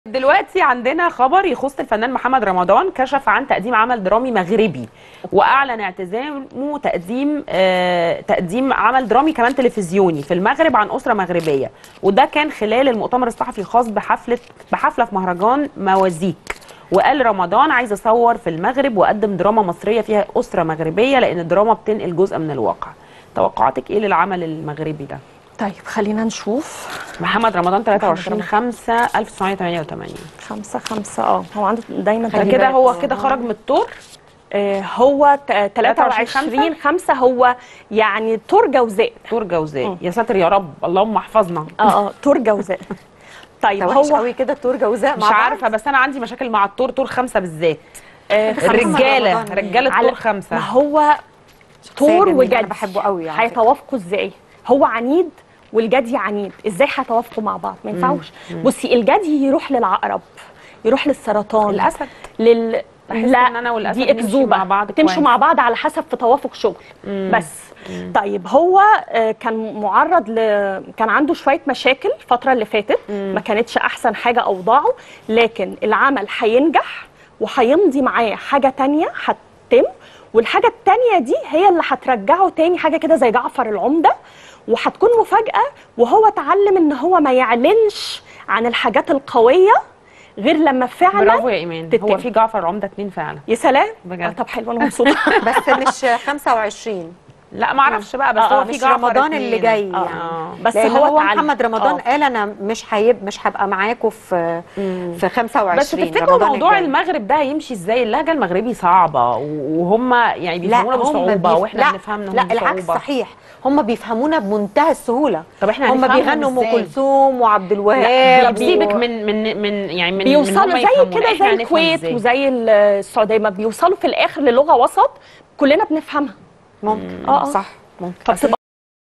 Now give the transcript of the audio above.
دلوقتي عندنا خبر يخص الفنان محمد رمضان كشف عن تقديم عمل درامي مغربي واعلن اعتزامه تقديم آه تقديم عمل درامي كمان تلفزيوني في المغرب عن اسره مغربيه وده كان خلال المؤتمر الصحفي الخاص بحفله بحفله في مهرجان موازيك وقال رمضان عايز اصور في المغرب واقدم دراما مصريه فيها اسره مغربيه لان الدراما بتنقل جزء من الواقع توقعاتك ايه للعمل المغربي ده طيب خلينا نشوف محمد رمضان 23 رمضان. 5 1988 خمسة خمسة اه هو عنده دايما ده كده هو كده خرج من الطور آه هو ت- 23 23 5 هو يعني طور جوزاء طور جوزاء يا ساتر يا رب اللهم احفظنا اه اه طور جوزاء طيب ده وحش هو قوي كده التور جوزاء مش مع بعض. عارفه بس انا عندي مشاكل مع الطور طور خمسة بالذات آه الرجاله رمضان. رجاله على طور خمسة ما هو شخصية طور جميلة، وجدي أنا بحبه قوي على فكرة. هيتوافقوا ازاي هو عنيد والجدي عنيد ازاي هيتوافقوا مع بعض ما ينفعوش بصي الجدي يروح للعقرب يروح للسرطان الاسد لل بحس لا إن أنا والأسد دي نمشي اكذوبه مع بعض تمشوا كويس. مع بعض على حسب في توافق شغل بس طيب هو آه، كان معرض ل كان عنده شويه مشاكل الفتره اللي فاتت ما كانتش احسن حاجه اوضاعه لكن العمل هينجح وهيمضي معاه حاجه تانية هتتم والحاجه التانية دي هي اللي هترجعه تاني حاجه كده زي جعفر العمده وهتكون مفاجاه وهو اتعلم ان هو ما يعلنش عن الحاجات القويه غير لما فعلا برافو يا ايمان تتم. هو في جعفر العمده اتنين فعلا يا سلام بجد. آه طب حلو انا مبسوطه بس مش 25 لا ما اعرفش بقى بس آه، هو آه، في مش جعفر رمضان اتنين. اللي جاي آه. يعني بس لأن هو هو اتعلم. محمد رمضان آه. قال انا مش هيب مش هبقى معاكم في في 25 بس تفتكروا رمضان موضوع الجاي. المغرب ده هيمشي ازاي اللهجه المغربي صعبه وهم يعني بيفهمونا هم بصعوبه بيف- واحنا لا بنفهمهم لا العكس بصعوبة. صحيح هم بيفهمونا بمنتهى السهوله طب احنا هم هنفهمهم بيغنوا ام إزاي؟ كلثوم وعبد الوهاب طب سيبك و- من من من يعني من من بيوصلوا هم زي يفهمونا. كده إحنا زي هنفهم الكويت إزاي؟ وزي السعوديه ما بيوصلوا في الاخر للغه وسط كلنا بنفهمها ممكن آه، آه. صح ممكن فبتبقى